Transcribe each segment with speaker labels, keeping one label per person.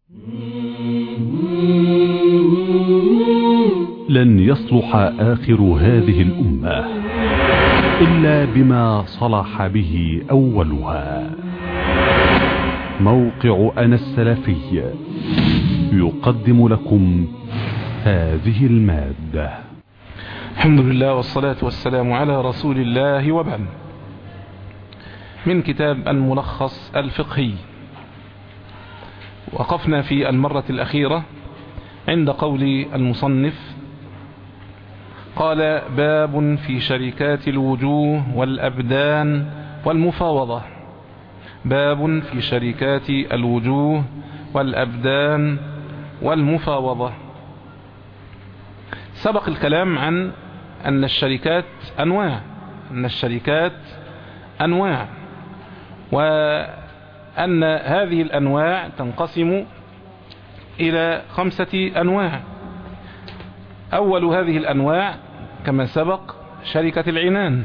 Speaker 1: لن يصلح آخر هذه الأمة إلا بما صلح به أولها موقع أنا السلفي يقدم لكم هذه المادة
Speaker 2: الحمد لله والصلاة والسلام على رسول الله وبعد من كتاب الملخص الفقهي وقفنا في المرة الأخيرة عند قول المصنف قال باب في شركات الوجوه والأبدان والمفاوضة باب في شركات الوجوه والأبدان والمفاوضة سبق الكلام عن أن الشركات أنواع أن الشركات أنواع وأن هذه الأنواع تنقسم إلى خمسة أنواع أول هذه الأنواع كما سبق شركة العنان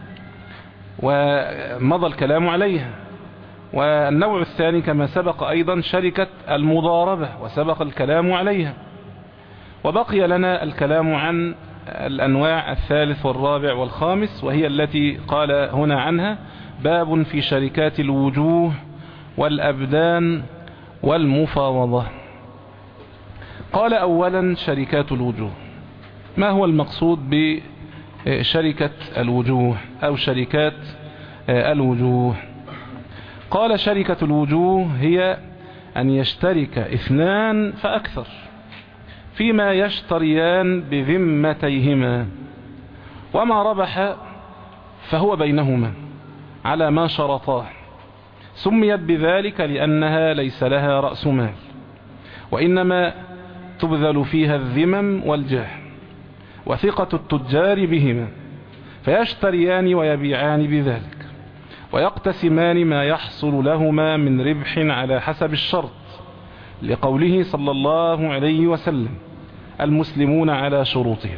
Speaker 2: ومضى الكلام عليها والنوع الثاني كما سبق أيضا شركة المضاربة وسبق الكلام عليها وبقي لنا الكلام عن الأنواع الثالث والرابع والخامس وهي التي قال هنا عنها باب في شركات الوجوه والأبدان والمفاوضة قال أولا شركات الوجوه ما هو المقصود بشركة الوجوه أو شركات الوجوه قال شركة الوجوه هي أن يشترك اثنان فأكثر فيما يشتريان بذمتيهما وما ربح فهو بينهما على ما شرطاه سميت بذلك لأنها ليس لها رأس مال وإنما تبذل فيها الذمم والجاه وثقة التجار بهما فيشتريان ويبيعان بذلك ويقتسمان ما يحصل لهما من ربح على حسب الشرط لقوله صلى الله عليه وسلم المسلمون على شروطهم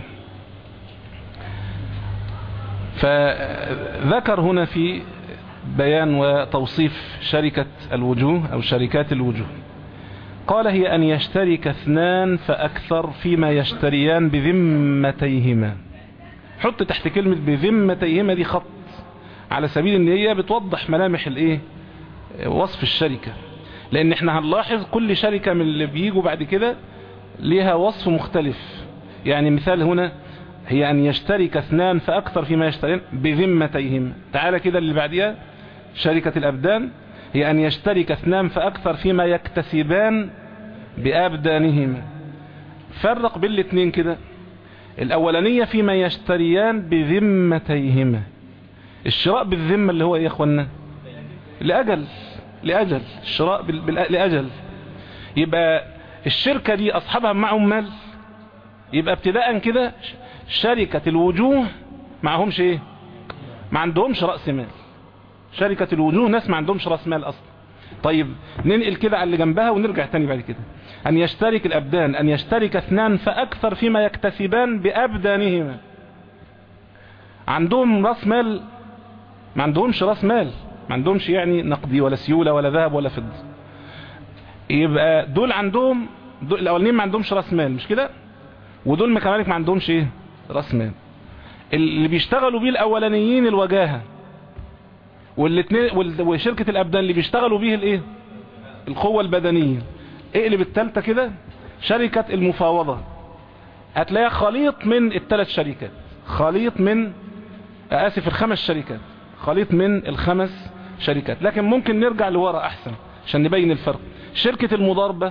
Speaker 2: فذكر هنا في بيان وتوصيف شركة الوجوه أو شركات الوجوه قال هي أن يشترك اثنان فأكثر فيما يشتريان بذمتيهما حط تحت كلمة بذمتيهما دي خط على سبيل ان هي بتوضح ملامح الايه وصف الشركة لان احنا هنلاحظ كل شركة من اللي بيجوا بعد كده ليها وصف مختلف يعني مثال هنا هي ان يشترك اثنان فاكثر فيما يشترين بذمتيهما تعالى كده اللي بعديها شركة الابدان هي ان يشترك اثنان فاكثر فيما يكتسبان بابدانهما فرق بين الاثنين كده الاولانية فيما يشتريان بذمتيهما الشراء بالذمة اللي هو ايه يا اخوانا لأجل لأجل الشراء لأجل يبقى الشركة دي أصحابها معهم مال يبقى ابتداء كده شركة الوجوه معهمش ايه ما عندهمش رأس مال شركة الوجوه ناس ما عندهمش رأس مال أصلا طيب ننقل كده على اللي جنبها ونرجع تاني بعد كده أن يشترك الأبدان أن يشترك اثنان فأكثر فيما يكتسبان بأبدانهما عندهم رأس مال ما عندهمش راس مال ما عندهمش يعني نقدي ولا سيولة ولا ذهب ولا فضة يبقى دول عندهم دول الاولانيين ما عندهمش راس مال مش كده ودول كذلك ما عندهمش ايه راس مال اللي بيشتغلوا بيه الاولانيين الوجاهة والاثنين وشركة الابدان اللي بيشتغلوا بيه الايه القوة البدنية اقلب التالتة كده شركة المفاوضة هتلاقيها خليط من الثلاث شركات خليط من اسف الخمس شركات خليط من الخمس شركات لكن ممكن نرجع لورا احسن عشان نبين الفرق شركة المضاربة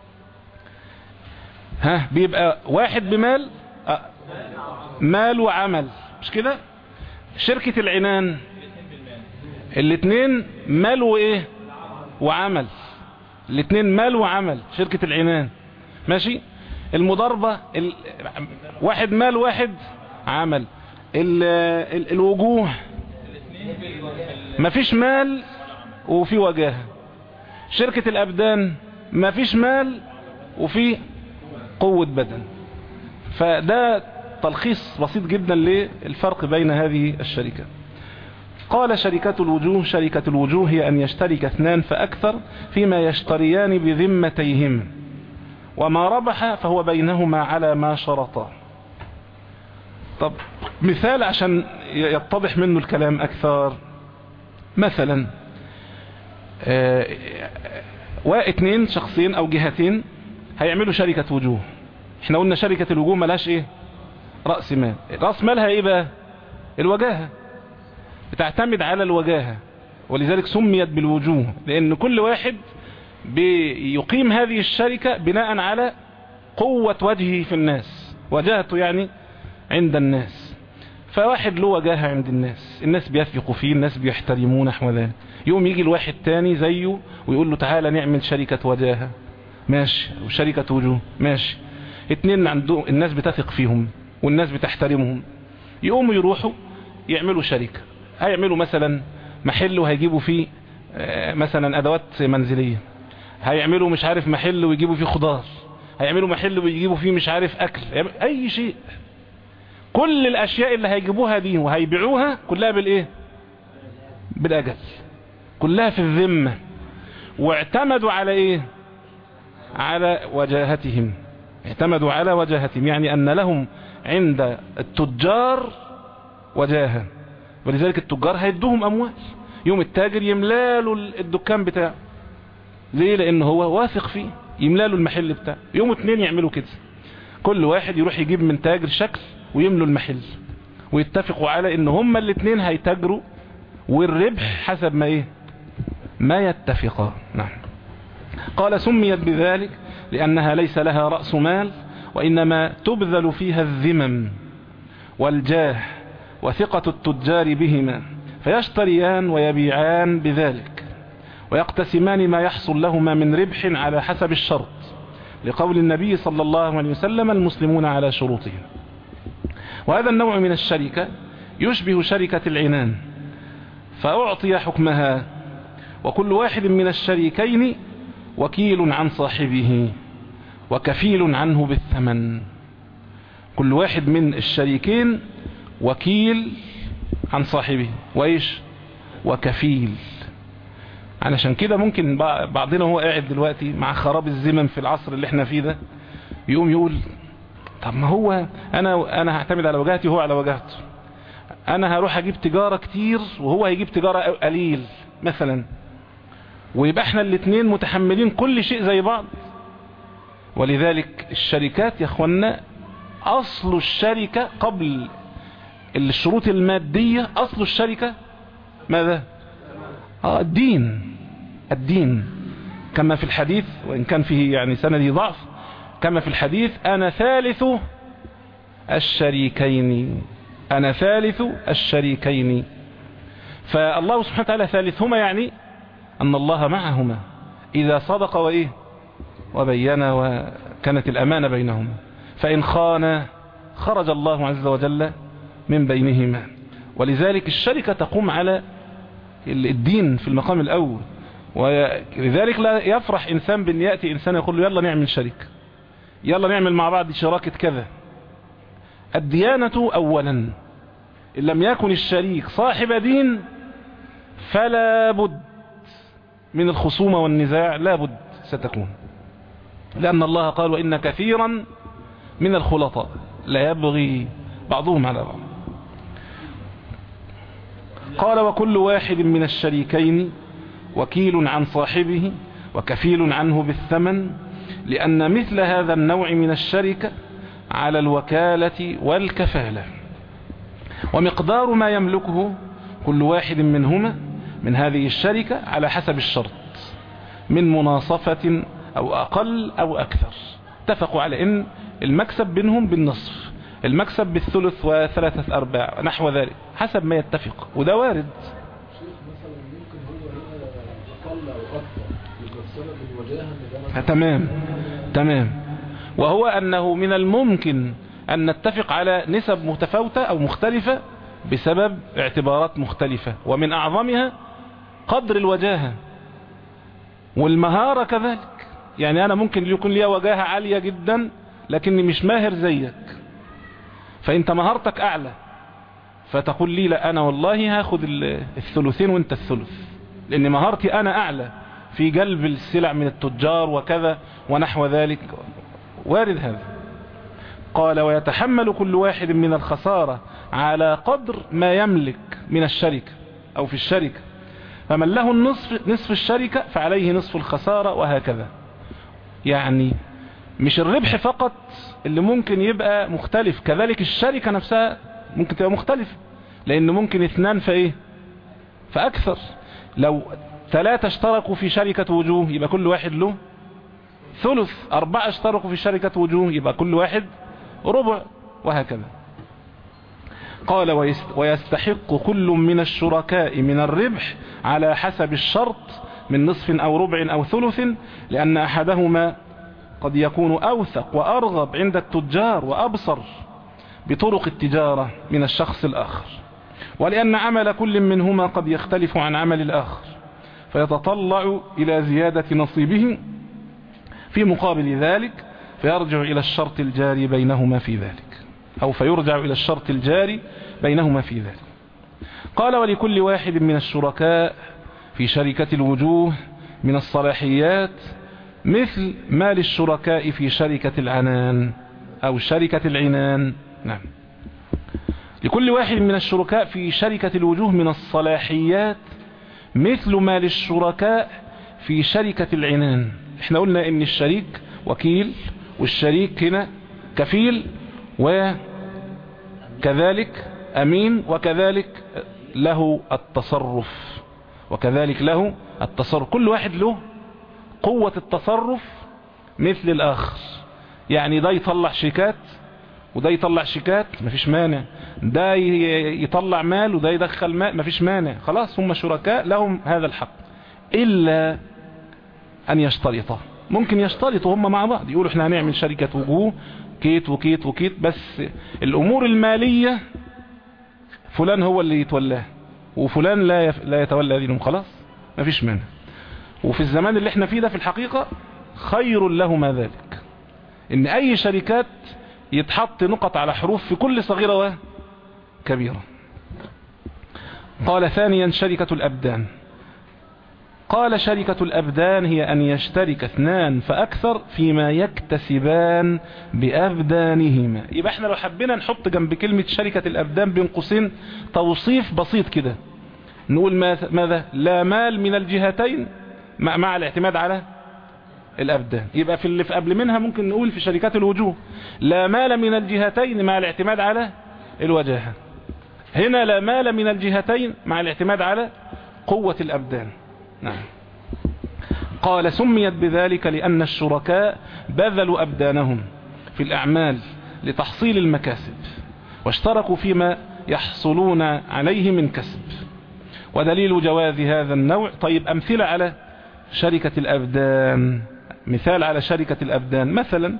Speaker 2: ها بيبقى واحد بمال مال وعمل مش كده شركة العنان الاثنين مال وايه وعمل الاثنين مال وعمل شركة العنان ماشي المضاربة ال... واحد مال واحد عمل ال... ال... الوجوه مفيش مال وفي وجاهة شركة الابدان مفيش مال وفي قوة بدن فده تلخيص بسيط جدا للفرق بين هذه الشركات قال شركة الوجوه شركة الوجوه هي أن يشترك اثنان فأكثر فيما يشتريان بذمتيهم وما ربح فهو بينهما على ما شرطا طب مثال عشان يتضح منه الكلام أكثر مثلا اه واثنين شخصين أو جهتين هيعملوا شركة وجوه احنا قلنا شركة الوجوه ملهاش ايه رأس مال رأس مالها ايه بقى الوجاهة بتعتمد على الوجاهة ولذلك سميت بالوجوه لان كل واحد بيقيم هذه الشركة بناء على قوة وجهه في الناس وجهته يعني عند الناس فواحد له وجاهة عند الناس الناس بيثقوا فيه الناس بيحترموه نحو ذلك يوم يجي الواحد تاني زيه ويقول له تعالى نعمل شركة وجاهة ماشي وشركة وجوه ماشي اتنين عنده الناس بتثق فيهم والناس بتحترمهم يقوموا يروحوا يعملوا شركة هيعملوا مثلا محل وهيجيبوا فيه مثلا ادوات منزلية هيعملوا مش عارف محل ويجيبوا فيه خضار هيعملوا محل ويجيبوا فيه مش عارف اكل اي شيء كل الاشياء اللي هيجيبوها دي وهيبيعوها كلها بالايه بالاجل كلها في الذمة واعتمدوا على ايه على وجاهتهم اعتمدوا على وجاهتهم يعني ان لهم عند التجار وجاهة ولذلك التجار هيدوهم اموال يوم التاجر يملاله الدكان بتاعه ليه لان هو واثق فيه يملاله المحل بتاعه يوم اتنين يعملوا كده كل واحد يروح يجيب من تاجر شكل ويملوا المحل ويتفقوا على ان هما الاتنين هيتاجروا والربح حسب ما ايه ما يتفقا نعم قال سميت بذلك لأنها ليس لها رأس مال وإنما تبذل فيها الذمم والجاه وثقة التجار بهما فيشتريان ويبيعان بذلك ويقتسمان ما يحصل لهما من ربح على حسب الشرط لقول النبي صلى الله عليه وسلم المسلمون على شروطهم وهذا النوع من الشركة يشبه شركة العنان فأعطي حكمها وكل واحد من الشريكين وكيل عن صاحبه وكفيل عنه بالثمن كل واحد من الشريكين وكيل عن صاحبه وايش وكفيل علشان كده ممكن بعضنا هو قاعد دلوقتي مع خراب الزمن في العصر اللي احنا فيه ده يقوم يقول طب ما هو انا انا هعتمد على وجهتي وهو على وجهته انا هروح اجيب تجارة كتير وهو هيجيب تجارة قليل مثلا ويبقى احنا الاثنين متحملين كل شيء زي بعض ولذلك الشركات يا اخوانا اصل الشركة قبل الشروط المادية اصل الشركة ماذا اه الدين الدين كما في الحديث وان كان فيه يعني سندي ضعف كما في الحديث انا ثالث الشريكين انا ثالث الشريكين فالله سبحانه وتعالى ثالثهما يعني أن الله معهما إذا صدق وإيه وبين وكانت الأمانة بينهما فإن خان خرج الله عز وجل من بينهما ولذلك الشركة تقوم على الدين في المقام الأول ولذلك لا يفرح إنسان بأن يأتي إنسان يقول له يلا نعمل شركة يلا نعمل مع بعض شراكة كذا الديانة أولا إن لم يكن الشريك صاحب دين فلا بد من الخصومة والنزاع لا بد ستكون لأن الله قال وإن كثيرا من الخلطاء لا يبغي بعضهم على بعض قال وكل واحد من الشريكين وكيل عن صاحبه وكفيل عنه بالثمن لأن مثل هذا النوع من الشركة على الوكالة والكفالة ومقدار ما يملكه كل واحد منهما من هذه الشركة على حسب الشرط من مناصفة أو أقل أو أكثر اتفقوا على أن المكسب بينهم بالنصف المكسب بالثلث وثلاثة أرباع نحو ذلك حسب ما يتفق وده وارد تمام تمام وهو أنه من الممكن أن نتفق على نسب متفاوتة أو مختلفة بسبب اعتبارات مختلفة ومن أعظمها قدر الوجاهة والمهارة كذلك يعني أنا ممكن يكون لي وجاهة عالية جدا لكني مش ماهر زيك فأنت مهارتك أعلى فتقول لي لا انا والله هاخد الثلثين وانت الثلث لان مهارتي انا اعلى في جلب السلع من التجار وكذا ونحو ذلك وارد هذا قال ويتحمل كل واحد من الخسارة على قدر ما يملك من الشركة او في الشركة فمن له النصف نصف الشركة فعليه نصف الخسارة وهكذا يعني مش الربح فقط اللي ممكن يبقى مختلف كذلك الشركة نفسها ممكن تبقى مختلفة لان ممكن اثنان فايه فاكثر لو ثلاثة اشتركوا في شركة وجوه يبقى كل واحد له ثلث اربعة اشتركوا في شركة وجوه يبقى كل واحد ربع وهكذا قال ويستحق كل من الشركاء من الربح على حسب الشرط من نصف او ربع او ثلث لان احدهما قد يكون اوثق وارغب عند التجار وابصر بطرق التجارة من الشخص الاخر ولان عمل كل منهما قد يختلف عن عمل الاخر فيتطلع الى زيادة نصيبه في مقابل ذلك فيرجع الى الشرط الجاري بينهما في ذلك او فيرجع الى الشرط الجاري بينهما في ذلك قال ولكل واحد من الشركاء في شركة الوجوه من الصلاحيات مثل ما للشركاء في شركة العنان او شركة العنان نعم لكل واحد من الشركاء في شركة الوجوه من الصلاحيات مثل ما للشركاء في شركة العنان احنا قلنا ان الشريك وكيل والشريك هنا كفيل وكذلك امين وكذلك له التصرف وكذلك له التصرف كل واحد له قوة التصرف مثل الاخر يعني ده يطلع شيكات وده يطلع شيكات مفيش مانع ده يطلع مال وده يدخل مال مفيش مانع خلاص هم شركاء لهم هذا الحق الا ان يشترطا ممكن يشترطوا هم مع بعض يقولوا احنا هنعمل شركة وجوه كيت وكيت وكيت بس الامور المالية فلان هو اللي يتولاه وفلان لا يف... لا يتولى دينهم خلاص مفيش مانع وفي الزمان اللي احنا فيه ده في الحقيقة خير لهما ذلك ان اي شركات يتحط نقط على حروف في كل صغيرة وكبيرة قال ثانيا شركة الابدان قال شركة الأبدان هي أن يشترك اثنان فأكثر فيما يكتسبان بأبدانهما يبقى احنا لو حبينا نحط جنب كلمة شركة الأبدان بين قوسين توصيف بسيط كده نقول ماذا لا مال من الجهتين مع, مع الاعتماد على الأبدان يبقى في اللي في قبل منها ممكن نقول في شركات الوجوه لا مال من الجهتين مع الاعتماد على الوجاهة هنا لا مال من الجهتين مع الاعتماد على قوة الأبدان نعم قال سميت بذلك لأن الشركاء بذلوا أبدانهم في الأعمال لتحصيل المكاسب واشتركوا فيما يحصلون عليه من كسب ودليل جواز هذا النوع طيب أمثلة على شركة الأبدان مثال على شركة الأبدان مثلا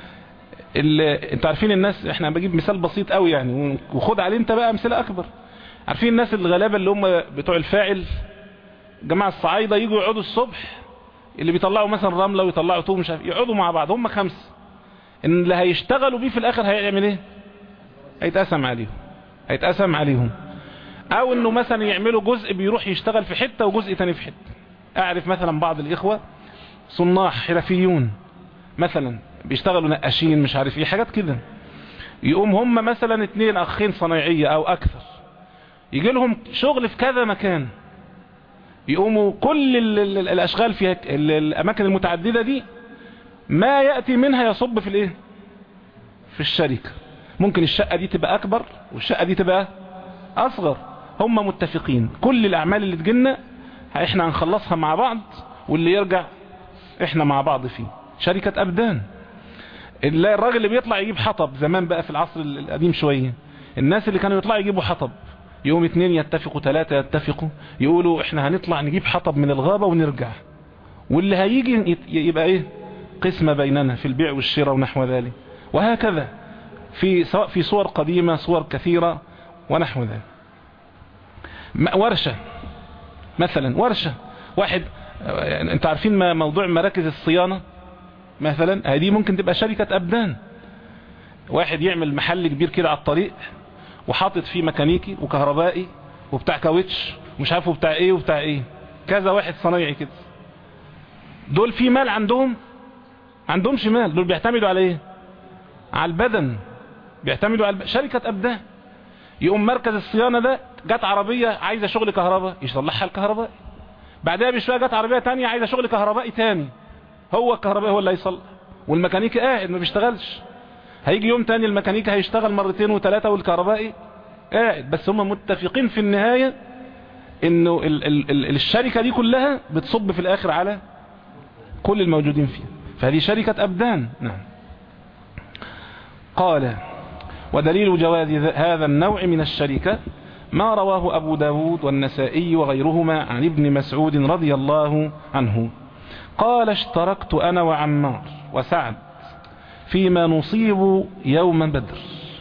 Speaker 2: انتوا عارفين الناس احنا بجيب مثال بسيط قوي يعني وخد عليه انت بقى امثله اكبر عارفين الناس الغلابه اللي هم بتوع الفاعل جماعة الصعايدة يجوا يقعدوا الصبح اللي بيطلعوا مثلا رملة ويطلعوا طوب مش عارف يقعدوا مع بعض هم خمسة ان اللي هيشتغلوا بيه في الاخر هيعمل ايه هيتقسم عليهم هيتقسم عليهم او انه مثلا يعملوا جزء بيروح يشتغل في حتة وجزء تاني في حتة اعرف مثلا بعض الاخوة صناع حرفيون مثلا بيشتغلوا نقاشين مش عارف ايه حاجات كده يقوم هم مثلا اتنين اخين صنايعية او اكثر يجي لهم شغل في كذا مكان يقوموا كل ال ال الاشغال في الاماكن المتعددة دي ما يأتي منها يصب في الايه في الشركة ممكن الشقة دي تبقى اكبر والشقة دي تبقى اصغر هم متفقين كل الاعمال اللي تجينا احنا هنخلصها مع بعض واللي يرجع احنا مع بعض فيه شركة ابدان الراجل اللي بيطلع يجيب حطب زمان بقى في العصر القديم شوية الناس اللي كانوا يطلعوا يجيبوا حطب يوم اتنين يتفقوا ثلاثة يتفقوا يقولوا احنا هنطلع نجيب حطب من الغابة ونرجع واللي هيجي يبقى ايه قسمة بيننا في البيع والشراء ونحو ذلك وهكذا في سواء في صور قديمة صور كثيرة ونحو ذلك ورشة مثلا ورشة واحد انت عارفين ما موضوع مراكز الصيانة مثلا هذه ممكن تبقى شركة ابدان واحد يعمل محل كبير كده على الطريق وحاطط فيه ميكانيكي وكهربائي وبتاع كاوتش ومش عارفه بتاع ايه وبتاع ايه كذا واحد صنايعي كده دول في مال عندهم عندهمش مال دول بيعتمدوا على ايه على البدن بيعتمدوا على الب... شركة ابدان يقوم مركز الصيانة ده جت عربية عايزة شغل كهرباء يصلحها الكهربائي بعدها بشوية جت عربية تانية عايزة شغل كهربائي تاني هو الكهربائي هو اللي هيصلح والميكانيكي قاعد ما بيشتغلش هيجي يوم تاني الميكانيكي هيشتغل مرتين وثلاثة والكهربائي قاعد بس هم متفقين في النهاية انه ال ال ال الشركة دي كلها بتصب في الاخر على كل الموجودين فيها فهذه شركة ابدان نعم قال ودليل جواز هذا النوع من الشركة ما رواه أبو داود والنسائي وغيرهما عن ابن مسعود رضي الله عنه قال اشتركت أنا وعمار وسعد فيما نصيب يوم بدر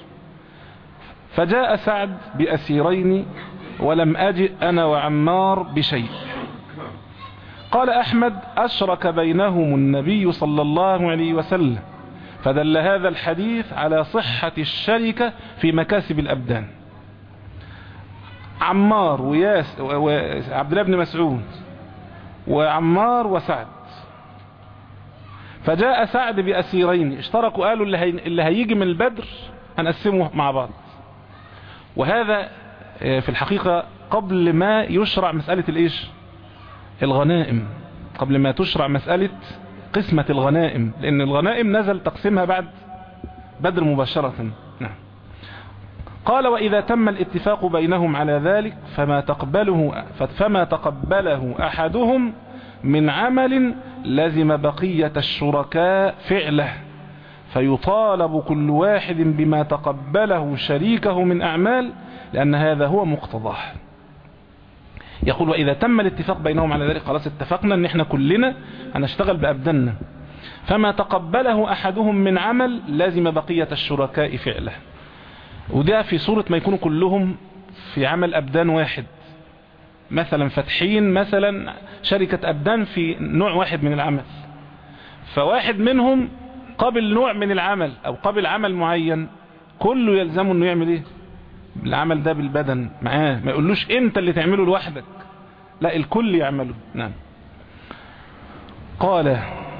Speaker 2: فجاء سعد بأسيرين ولم أجئ أنا وعمار بشيء قال أحمد أشرك بينهم النبي صلى الله عليه وسلم فدل هذا الحديث على صحة الشركة في مكاسب الأبدان عمار وياس وعبد الله بن مسعود وعمار وسعد فجاء سعد بأسيرين اشتركوا قالوا اللي, هي اللي هيجي من البدر هنقسمه مع بعض وهذا في الحقيقة قبل ما يشرع مسألة الايش الغنائم قبل ما تشرع مسألة قسمة الغنائم لأن الغنائم نزل تقسيمها بعد بدر مباشرة نعم قال وإذا تم الاتفاق بينهم على ذلك فما تقبله فما تقبله أحدهم من عمل لزم بقية الشركاء فعله فيطالب كل واحد بما تقبله شريكه من أعمال لأن هذا هو مقتضاه يقول وإذا تم الاتفاق بينهم على ذلك خلاص اتفقنا ان احنا كلنا هنشتغل بأبداننا فما تقبله أحدهم من عمل لازم بقية الشركاء فعله وده في صورة ما يكونوا كلهم في عمل أبدان واحد مثلا فتحين مثلا شركة أبدان في نوع واحد من العمل فواحد منهم قبل نوع من العمل أو قبل عمل معين كله يلزمه انه يعمل ايه العمل ده بالبدن معاه ما يقولوش انت اللي تعمله لوحدك لا الكل يعمله نعم قال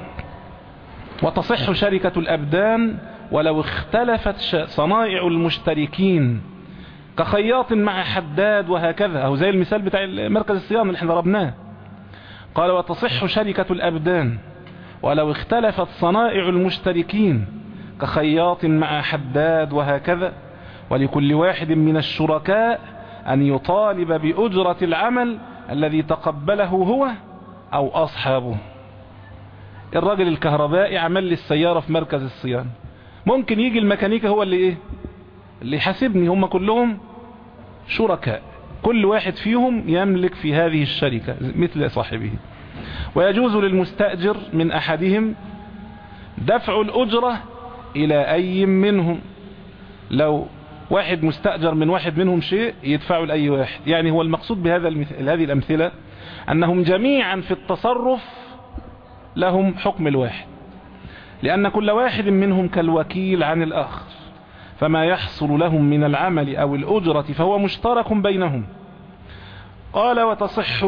Speaker 2: وتصح شركة الأبدان ولو اختلفت صنائع المشتركين كخياط مع حداد وهكذا أو زي المثال بتاع مركز الصيانة اللي احنا ضربناه قال وتصح شركة الأبدان ولو اختلفت صنائع المشتركين كخياط مع حداد وهكذا ولكل واحد من الشركاء أن يطالب بأجرة العمل الذي تقبله هو أو أصحابه الراجل الكهربائي عمل لي السيارة في مركز الصيانة ممكن يجي الميكانيكا هو اللي ايه اللي يحاسبني هم كلهم شركاء كل واحد فيهم يملك في هذه الشركة مثل صاحبه ويجوز للمستأجر من أحدهم دفع الأجرة إلى أي منهم لو واحد مستأجر من واحد منهم شيء يدفعه لأي واحد يعني هو المقصود بهذا المثل هذه الأمثلة أنهم جميعا في التصرف لهم حكم الواحد لأن كل واحد منهم كالوكيل عن الآخر فما يحصل لهم من العمل أو الأجرة فهو مشترك بينهم قال وتصح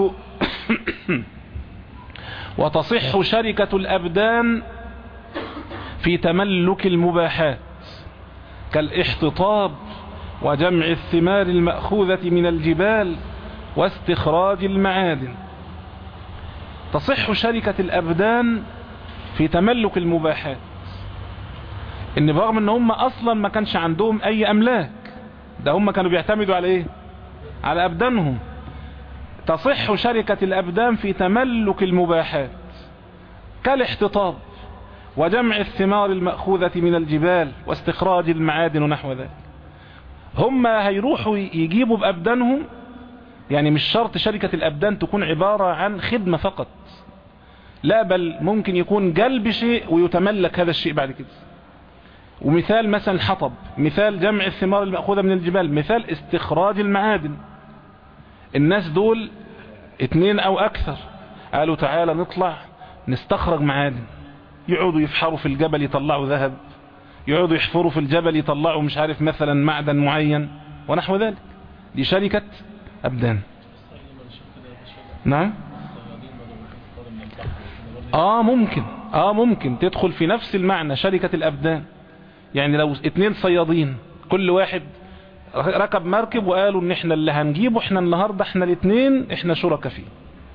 Speaker 2: وتصح شركة الأبدان في تملك المباحات كالاحتطاب وجمع الثمار المأخوذة من الجبال واستخراج المعادن تصح شركة الأبدان في تملك المباحات ان برغم ان هم اصلا ما كانش عندهم اي املاك ده هم كانوا بيعتمدوا على ايه على ابدانهم تصح شركة الابدان في تملك المباحات كالاحتطاب وجمع الثمار المأخوذة من الجبال واستخراج المعادن ونحو ذلك هم هيروحوا يجيبوا بأبدانهم يعني مش شرط شركة الأبدان تكون عبارة عن خدمة فقط لا بل ممكن يكون جلب شيء ويتملك هذا الشيء بعد كده ومثال مثلا الحطب مثال جمع الثمار المأخوذة من الجبال مثال استخراج المعادن الناس دول اتنين او اكثر قالوا تعالى نطلع نستخرج معادن يقعدوا يفحروا في الجبل يطلعوا ذهب يقعدوا يحفروا في الجبل يطلعوا مش عارف مثلا معدن معين ونحو ذلك دي شركة أبدان نعم اه ممكن اه ممكن تدخل في نفس المعنى شركة الأبدان يعني لو اتنين صيادين كل واحد ركب مركب وقالوا ان احنا اللي هنجيبه احنا النهاردة احنا الاتنين احنا شركة فيه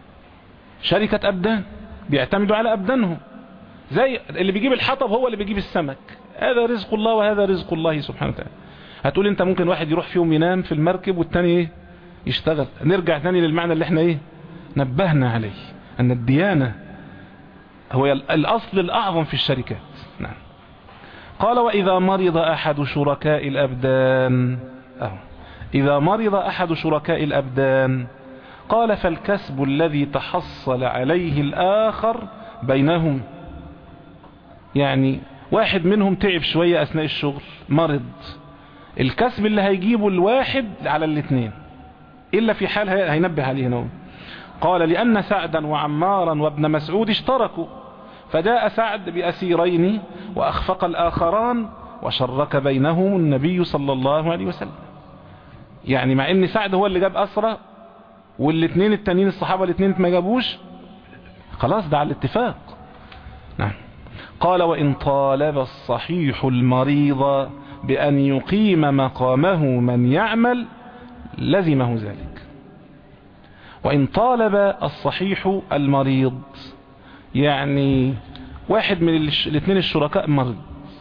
Speaker 2: شركة أبدان بيعتمدوا على أبدانهم زي اللي بيجيب الحطب هو اللي بيجيب السمك هذا رزق الله وهذا رزق الله سبحانه وتعالى هتقول انت ممكن واحد يروح فيهم ينام في المركب والتاني ايه يشتغل نرجع تاني للمعنى اللي احنا ايه نبهنا عليه ان الديانة هو الاصل الاعظم في الشركات نعم قال واذا مرض احد شركاء الابدان أهو. اذا مرض احد شركاء الابدان قال فالكسب الذي تحصل عليه الاخر بينهم يعني واحد منهم تعب شوية اثناء الشغل مرض الكسب اللي هيجيبه الواحد على الاثنين الا في حال هينبه عليه هنا قال لان سعدا وعمارا وابن مسعود اشتركوا فجاء سعد باسيرين واخفق الاخران وشرك بينهم النبي صلى الله عليه وسلم يعني مع ان سعد هو اللي جاب اسرى والاثنين التانيين الصحابة الاثنين ما جابوش خلاص ده على الاتفاق نعم قال وإن طالب الصحيح المريض بأن يقيم مقامه من يعمل لزمه ذلك وإن طالب الصحيح المريض يعني واحد من الاثنين الشركاء مرض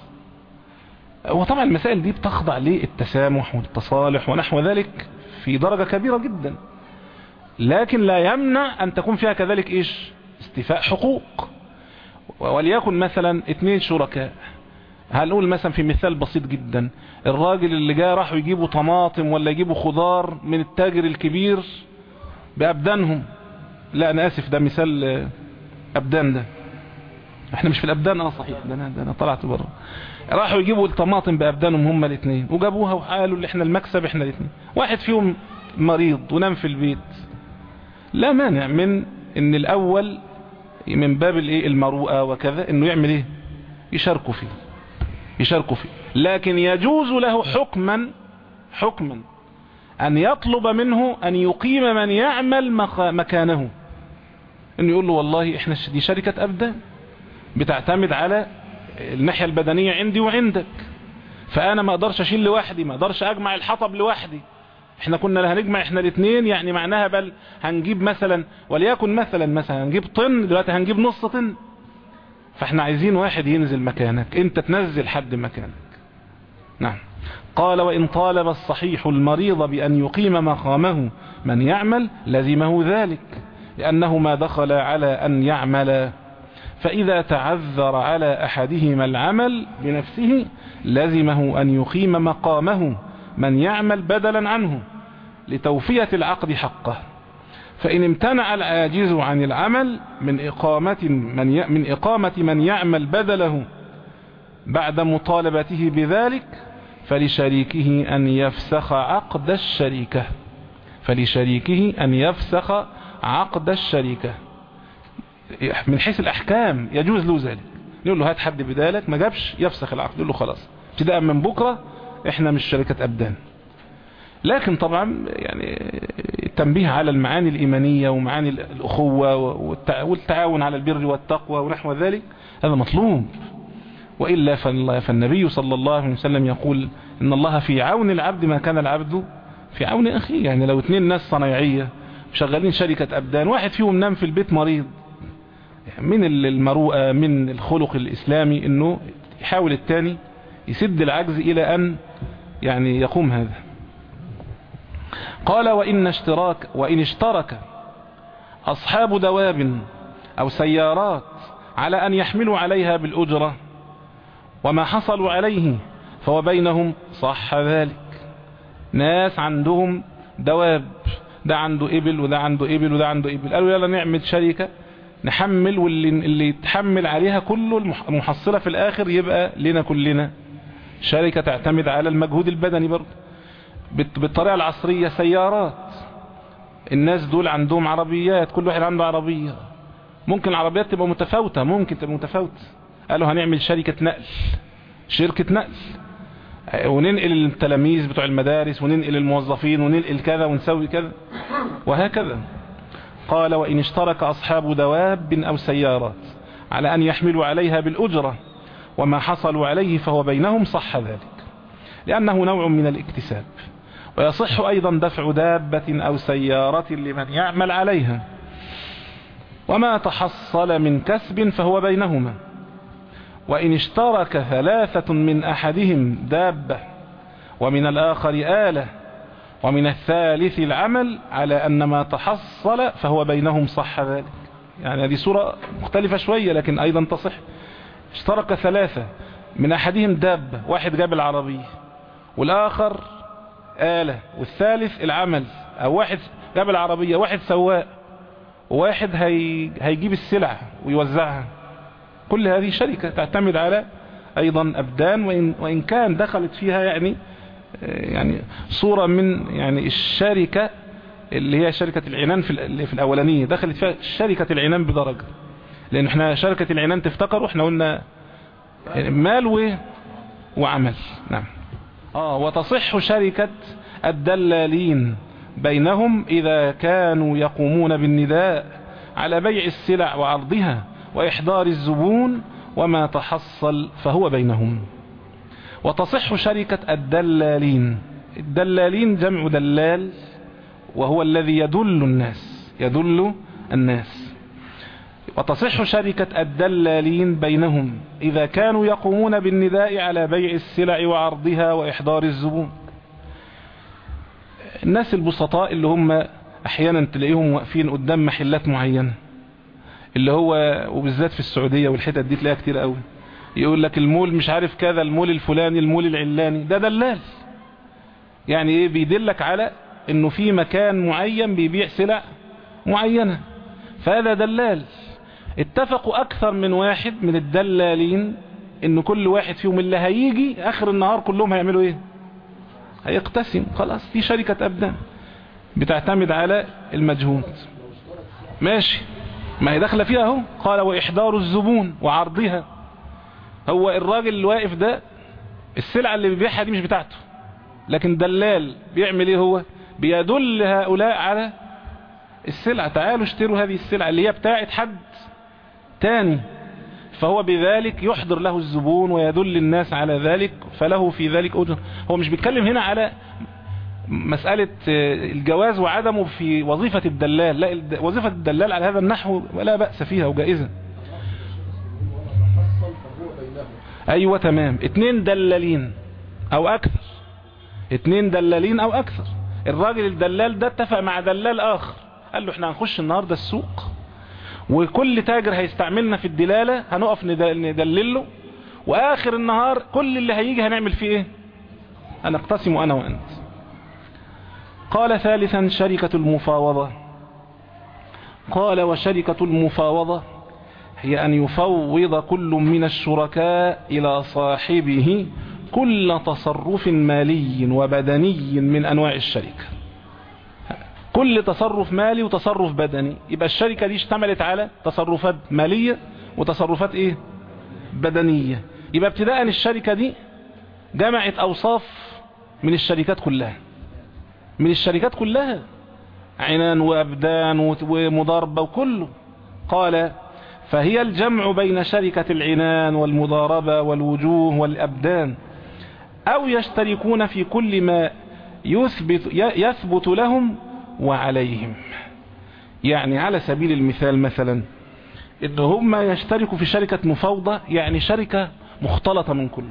Speaker 2: وطبعا المسائل دي بتخضع للتسامح والتصالح ونحو ذلك في درجة كبيرة جدا لكن لا يمنع أن تكون فيها كذلك إيش استيفاء حقوق وليكن مثلا اثنين شركاء هنقول مثلا في مثال بسيط جدا الراجل اللي جاء راحوا يجيبوا طماطم ولا يجيبوا خضار من التاجر الكبير بأبدانهم لا أنا آسف ده مثال أبدان ده احنا مش في الأبدان اه صحيح ده أنا, ده أنا طلعت بره راحوا يجيبوا الطماطم بأبدانهم هم الاثنين وجابوها وقالوا اللي احنا المكسب احنا الاثنين واحد فيهم مريض ونام في البيت لا مانع من ان الاول من باب الايه المروءه وكذا انه يعمل ايه يشاركوا فيه يشاركوا فيه لكن يجوز له حكما حكما ان يطلب منه ان يقيم من يعمل مكانه انه يقول له والله احنا دي شركة ابدان بتعتمد على الناحية البدنية عندي وعندك فانا ما اقدرش اشيل لوحدي ما اقدرش اجمع الحطب لوحدي احنا كنا لا هنجمع احنا الاثنين يعني معناها بل هنجيب مثلا وليكن مثلا مثلا هنجيب طن دلوقتي هنجيب نص طن فاحنا عايزين واحد ينزل مكانك انت تنزل حد مكانك نعم قال وإن طالب الصحيح المريض بأن يقيم مقامه من يعمل لزمه ذلك لأنه ما دخل على أن يعمل فإذا تعذر على أحدهما العمل بنفسه لزمه أن يقيم مقامه من يعمل بدلا عنه لتوفية العقد حقه فإن امتنع العاجز عن العمل من إقامة من, ي... من إقامة من يعمل بدله بعد مطالبته بذلك فلشريكه أن يفسخ عقد الشريكة فلشريكه أن يفسخ عقد الشريكة من حيث الأحكام يجوز له ذلك يقول له هات حد بدالك ما جابش يفسخ العقد يقول له خلاص ابتداء من بكرة احنا مش شركة أبدان لكن طبعا يعني التنبيه على المعاني الإيمانية ومعاني الأخوة والتعاون على البر والتقوى ونحو ذلك هذا مطلوب وإلا فالنبي صلى الله عليه وسلم يقول إن الله في عون العبد ما كان العبد في عون أخيه يعني لو اتنين ناس صنايعية شغالين شركة أبدان واحد فيهم نام في البيت مريض من المروءة من الخلق الإسلامي إنه يحاول التاني يسد العجز إلى أن يعني يقوم هذا قال وإن اشتراك وإن اشترك أصحاب دواب أو سيارات على أن يحملوا عليها بالأجرة وما حصلوا عليه فهو بينهم صح ذلك ناس عندهم دواب ده عنده إبل وده عنده إبل وده عنده إبل قالوا يلا نعمل شركة نحمل واللي اللي يتحمل عليها كله المحصلة في الآخر يبقى لنا كلنا شركة تعتمد على المجهود البدني برضه بالطريقة العصرية سيارات الناس دول عندهم عربيات كل واحد عنده عربية ممكن العربيات تبقى متفاوتة ممكن تبقى متفاوتة قالوا هنعمل شركة نقل شركة نقل وننقل التلاميذ بتوع المدارس وننقل الموظفين وننقل كذا ونسوي كذا وهكذا قال وإن اشترك أصحاب دواب أو سيارات على أن يحملوا عليها بالأجرة وما حصلوا عليه فهو بينهم صح ذلك لأنه نوع من الاكتساب ويصح أيضا دفع دابة أو سيارة لمن يعمل عليها وما تحصل من كسب فهو بينهما وإن اشترك ثلاثة من أحدهم دابة ومن الآخر آلة ومن الثالث العمل على أن ما تحصل فهو بينهم صح ذلك يعني هذه صورة مختلفة شوية لكن أيضا تصح اشترك ثلاثة من أحدهم دابة واحد جاب العربية والآخر آلة والثالث العمل أو واحد جاب العربية واحد سواق وواحد هي... هيجيب السلع ويوزعها كل هذه شركة تعتمد على أيضا أبدان وإن, وإن كان دخلت فيها يعني يعني صورة من يعني الشركة اللي هي شركة العنان في, اللي في الأولانية دخلت فيها شركة العنان بدرجة لأن احنا شركة العنان تفتكروا احنا قلنا مال و... وعمل نعم آه وتصح شركة الدلالين بينهم إذا كانوا يقومون بالنداء على بيع السلع وعرضها وإحضار الزبون وما تحصل فهو بينهم وتصح شركة الدلالين الدلالين جمع دلال وهو الذي يدل الناس يدل الناس وتصح شركة الدلالين بينهم إذا كانوا يقومون بالنداء على بيع السلع وعرضها وإحضار الزبون الناس البسطاء اللي هم أحيانا تلاقيهم واقفين قدام محلات معينة اللي هو وبالذات في السعودية والحتت دي تلاقيها كتير قوي يقول لك المول مش عارف كذا المول الفلاني المول العلاني ده دلال يعني ايه بيدلك على انه في مكان معين بيبيع سلع معينة فهذا دلال اتفقوا اكثر من واحد من الدلالين ان كل واحد فيهم اللي هيجي اخر النهار كلهم هيعملوا ايه هيقتسم خلاص دي شركة ابدان بتعتمد على المجهود ماشي ما هي داخله فيها اهو قال واحضار الزبون وعرضها هو الراجل اللي واقف ده السلعة اللي بيبيعها دي مش بتاعته لكن دلال بيعمل ايه هو بيدل هؤلاء على السلعة تعالوا اشتروا هذه السلعة اللي هي بتاعت حد تاني فهو بذلك يحضر له الزبون ويدل الناس على ذلك فله في ذلك أجر هو مش بيتكلم هنا على مسألة الجواز وعدمه في وظيفة الدلال لا وظيفة الدلال على هذا النحو ولا بأس فيها وجائزة ايوه تمام اتنين دلالين او اكثر اتنين دلالين او اكثر الراجل الدلال ده اتفق مع دلال اخر قال له احنا هنخش النهاردة السوق وكل تاجر هيستعملنا في الدلالة هنقف ندلله واخر النهار كل اللي هيجي هنعمل فيه ايه هنقتسم انا وانت قال ثالثا شركة المفاوضة قال وشركة المفاوضة هي أن يفوض كل من الشركاء إلى صاحبه كل تصرف مالي وبدني من أنواع الشركة كل تصرف مالي وتصرف بدني يبقى الشركة دي اشتملت على تصرفات مالية وتصرفات ايه بدنية يبقى ابتداء الشركة دي جمعت أوصاف من الشركات كلها من الشركات كلها عنان وأبدان ومضاربة وكله قال فهي الجمع بين شركة العنان والمضاربة والوجوه والأبدان أو يشتركون في كل ما يثبت, يثبت لهم وعليهم يعني على سبيل المثال مثلا ان هم يشتركوا في شركة مفاوضة يعني شركة مختلطة من كله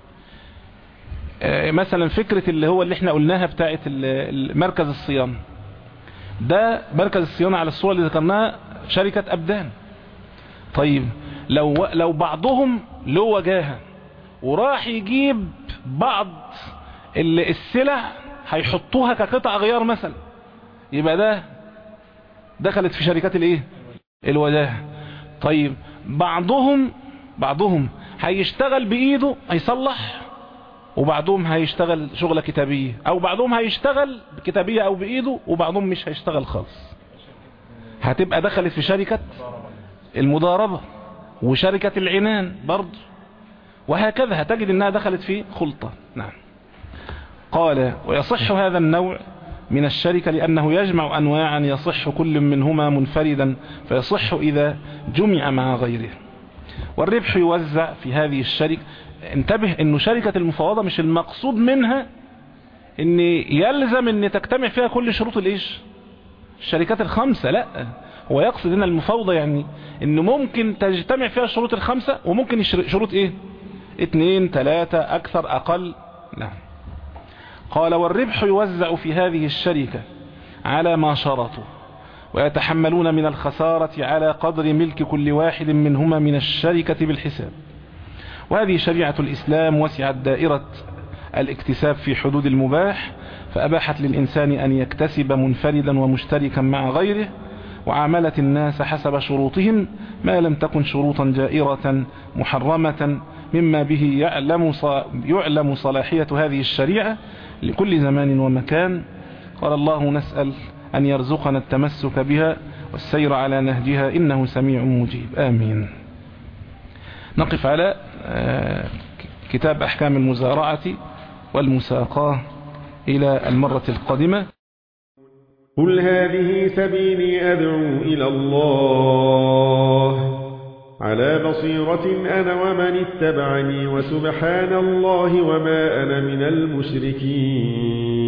Speaker 2: مثلا فكرة اللي هو اللي احنا قلناها بتاعت مركز الصيانة ده مركز الصيانة على الصورة اللي ذكرناها شركة أبدان طيب لو لو بعضهم له وجاهه وراح يجيب بعض السلع هيحطوها كقطع غيار مثلا يبقى ده دخلت في شركات الايه الوجاهه طيب بعضهم بعضهم هيشتغل بايده هيصلح وبعضهم هيشتغل شغلة كتابية او بعضهم هيشتغل بكتابية او بايده وبعضهم مش هيشتغل خالص هتبقى دخلت في شركة المضاربة وشركة العنان برضه وهكذا هتجد انها دخلت في خلطة نعم قال ويصح هذا النوع من الشركة لأنه يجمع أنواعا يصح كل منهما منفردا فيصح إذا جمع مع غيره والربح يوزع في هذه الشركة انتبه أن شركة المفاوضة مش المقصود منها ان يلزم ان تجتمع فيها كل شروط الايش الشركات الخمسة لا هو يقصد هنا المفاوضة يعني ان ممكن تجتمع فيها الشروط الخمسة وممكن شروط ايه اتنين تلاتة اكثر اقل نعم قال والربح يوزع في هذه الشركة على ما شرطوا ويتحملون من الخسارة على قدر ملك كل واحد منهما من الشركة بالحساب وهذه شريعة الإسلام وسعت دائرة الاكتساب في حدود المباح فأباحت للإنسان أن يكتسب منفردا ومشتركا مع غيره وعاملت الناس حسب شروطهم ما لم تكن شروطا جائرة محرمة مما به يعلم يعلم صلاحية هذه الشريعة لكل زمان ومكان قال الله نسأل أن يرزقنا التمسك بها والسير على نهجها إنه سميع مجيب آمين نقف على كتاب أحكام المزارعة والمساقاة إلى المرة القادمة
Speaker 3: قل هذه سبيلي أدعو إلى الله على بصيرة أنا ومن اتبعني وسبحان الله وما أنا من المشركين